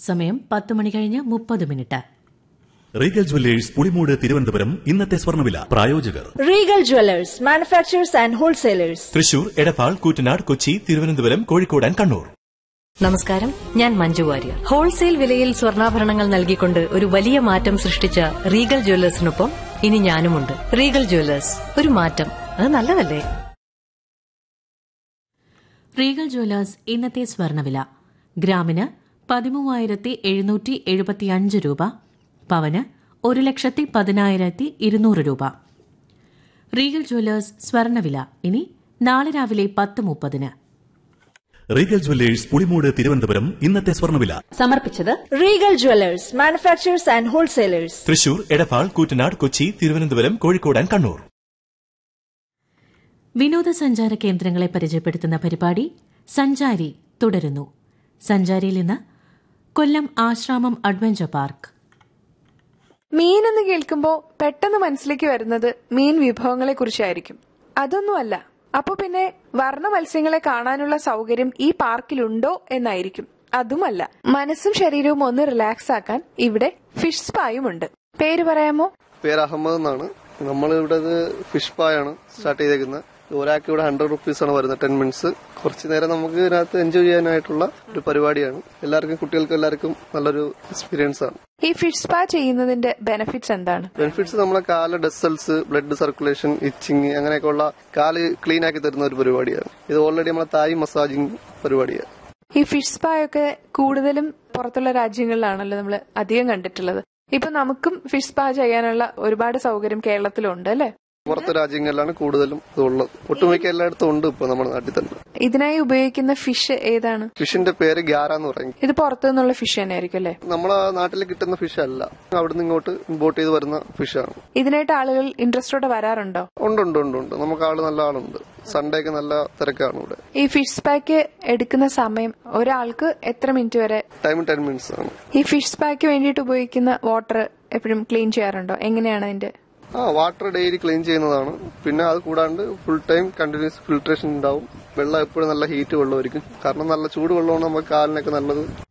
സമയം പത്ത് മണി കഴിഞ്ഞ് മുപ്പത് minute Regal Jewellers Pulimood Thiruvananthapuram ഇന്നത്തെ സ്വർണ്ണവില പ്രായോജകർ Regal Jewelers, manufacturers and wholesalers. Thrissur Edappal Koottanad Kochi Thiruvananthapuram Kozhikode and Kannur നമസ്കാരം ഞാൻ മഞ്ജു വാര്യർ ഹോൾസെയിൽ വിലയിൽ സ്വർണ്ണാഭരണങ്ങൾ നൽകിക്കൊണ്ട് ഒരു വലിയ മാറ്റം സൃഷ്ടിച്ച റീഗൽ ജ്വല്ലേഴ്സിനൊപ്പം ഇനി ഞാനുമുണ്ട് റീഗൽ ജ്വല്ലേഴ്സ് ഒരു മാറ്റം അത് നല്ലതല്ലേ റീഗൽ ജ്വല്ലേഴ്സ് ഇന്നത്തെ സ്വർണ്ണവില ഗ്രാമിന് പതിമൂവായിരത്തി എഴുന്നൂറ്റി എഴുപത്തിയഞ്ച് രൂപ പവന് ഒരു ലക്ഷത്തി പതിനായിരത്തി ഇരുന്നൂറ് രൂപ റീഗൽ ജ്വല്ലേഴ്സ് സ്വർണ്ണവില ഇനി നാളെ രാവിലെ പത്ത് മുപ്പതിന് റീഗൽ ജുവല്ലേഴ്സ് പുളിമൂട് തിരുവനന്തപുരം ഇന്നത്തെ സ്വർണ്ണവില സമർപ്പിച്ചത് Regal Jewelers, manufacturers and wholesalers. Thrissur Edappal Koottanad Kochi Thiruvananthapuram Kozhikode and Kannur വിനോദസഞ്ചാര കേന്ദ്രങ്ങളെ പരിചയപ്പെടുത്തുന്ന പരിപാടി സഞ്ചാരി തുടരുന്നു സഞ്ചാരിയിൽ ഇന്ന് കൊല്ലം ആശ്രാമം അഡ്വഞ്ചർ പാർക്ക് മീൻ എന്ന് കേൾക്കുമ്പോൾ പെട്ടെന്ന് മനസ്സിലേക്ക് വരുന്നത് മീൻ വിഭവങ്ങളെ കുറിച്ചായിരിക്കും അതൊന്നുമല്ല അപ്പൊ പിന്നെ വർണ്ണ മത്സ്യങ്ങളെ കാണാനുള്ള സൗകര്യം ഈ പാർക്കിലുണ്ടോ എന്നായിരിക്കും അതുമല്ല മനസ്സും ശരീരവും ഒന്ന് റിലാക്സ് ആക്കാൻ ഇവിടെ ഫിഷ് സ്പായും ഉണ്ട് പേര് പറയാമോ പേര് അഹമ്മദ് എന്നാണ് നമ്മൾ ഇവിടെ ഫിഷ് പായാണ് സ്റ്റാർട്ട് ചെയ്തേക്കുന്നത് ഒരാൾക്ക് ഇവിടെ ഹൺഡ്രഡ് റുപ്പീസ് ആണ് വരുന്നത് ടെൻ മിനിറ്റ്സ് കുറച്ച് നേരം നമുക്ക് ഇതിനകത്ത് എൻജോയ് ചെയ്യാനായിട്ടുള്ള ഒരു പരിപാടിയാണ് എല്ലാവർക്കും കുട്ടികൾക്കും എല്ലാവർക്കും നല്ലൊരു എക്സ്പീരിയൻസ് ആണ് ഈ ഫിഷ് സ്പാ ചെയ്യുന്നതിന്റെ ബെനിഫിറ്റ്സ് എന്താണ് ബെനിഫിറ്റ്സ് നമ്മളെ കാല് dead cells blood circulation itching അങ്ങനെയൊക്കെയുള്ള കാല് ക്ലീൻ ആക്കി തരുന്ന ഒരു പരിപാടിയാണ് ഇത് ഓൾറെഡി നമ്മളെ തായ് മസാജിങ് പരിപാടിയാണ് ഈ ഫിഷ് സ്പാ ഒക്കെ കൂടുതലും പുറത്തുള്ള രാജ്യങ്ങളിലാണല്ലോ നമ്മൾ അധികം കണ്ടിട്ടുള്ളത് ഇപ്പൊ നമുക്കും ഫിഷ് സ്പാ ചെയ്യാനുള്ള ഒരുപാട് സൗകര്യം കേരളത്തിലുണ്ട് അല്ലെ പുറത്തെ രാജ്യങ്ങളിലാണ് കൂടുതലും ഇതുള്ളത് ഒട്ടുമിക്ക എല്ലായിടത്തും ഉണ്ട് ഇപ്പൊ നമ്മുടെ നാട്ടിൽ തന്നെ ഇതിനായി ഉപയോഗിക്കുന്ന ഫിഷ് ഏതാണ് ഫിഷിന്റെ പേര് ഗ്യാര എന്ന് പറയും ഇത് പുറത്തു നിന്നുള്ള ഫിഷ് തന്നെ ആയിരിക്കും അല്ലെ നമ്മളെ നാട്ടിൽ കിട്ടുന്ന ഫിഷ് അല്ല അവിടുന്ന് ഇങ്ങോട്ട് ഇമ്പോർട്ട് ചെയ്ത് വരുന്ന ഫിഷാണ് ഇതിനായിട്ട് ആളുകൾ ഇൻട്രസ്റ്റോടെ വരാറുണ്ടോ ഉണ്ട് ഉണ്ട് ഉണ്ട് ഉണ്ട് നമുക്ക് ആള് നല്ല ആളുണ്ട് സൺഡേ ഒക്കെ നല്ല തിരക്കാണ് ഇവിടെ ഈ ഫിഷ് പാക്ക് എടുക്കുന്ന സമയം ഒരാൾക്ക് എത്ര മിനിറ്റ് വരെ ടൈം ടെൻ മിനിറ്റ്സ് ആണ് ഈ ഫിഷ് പാക്ക് വേണ്ടിയിട്ട് ഉപയോഗിക്കുന്ന വാട്ടർ എപ്പോഴും ക്ലീൻ ചെയ്യാറുണ്ടോ എങ്ങനെയാണ് അതിന്റെ ആ വാട്ടർ ഡെയിലി ക്ലീൻ ചെയ്യുന്നതാണ് പിന്നെ അത് കൂടാണ്ട് ഫുൾ ടൈം കണ്ടിന്യൂസ് ഫിൽട്രേഷൻ ഉണ്ടാവും വെള്ളം എപ്പോഴും നല്ല ഹീറ്റ് വെള്ളമായിരിക്കും കാരണം നല്ല ചൂട് വെള്ളമാണ് നമുക്ക് കാലിനൊക്കെ നല്ലത്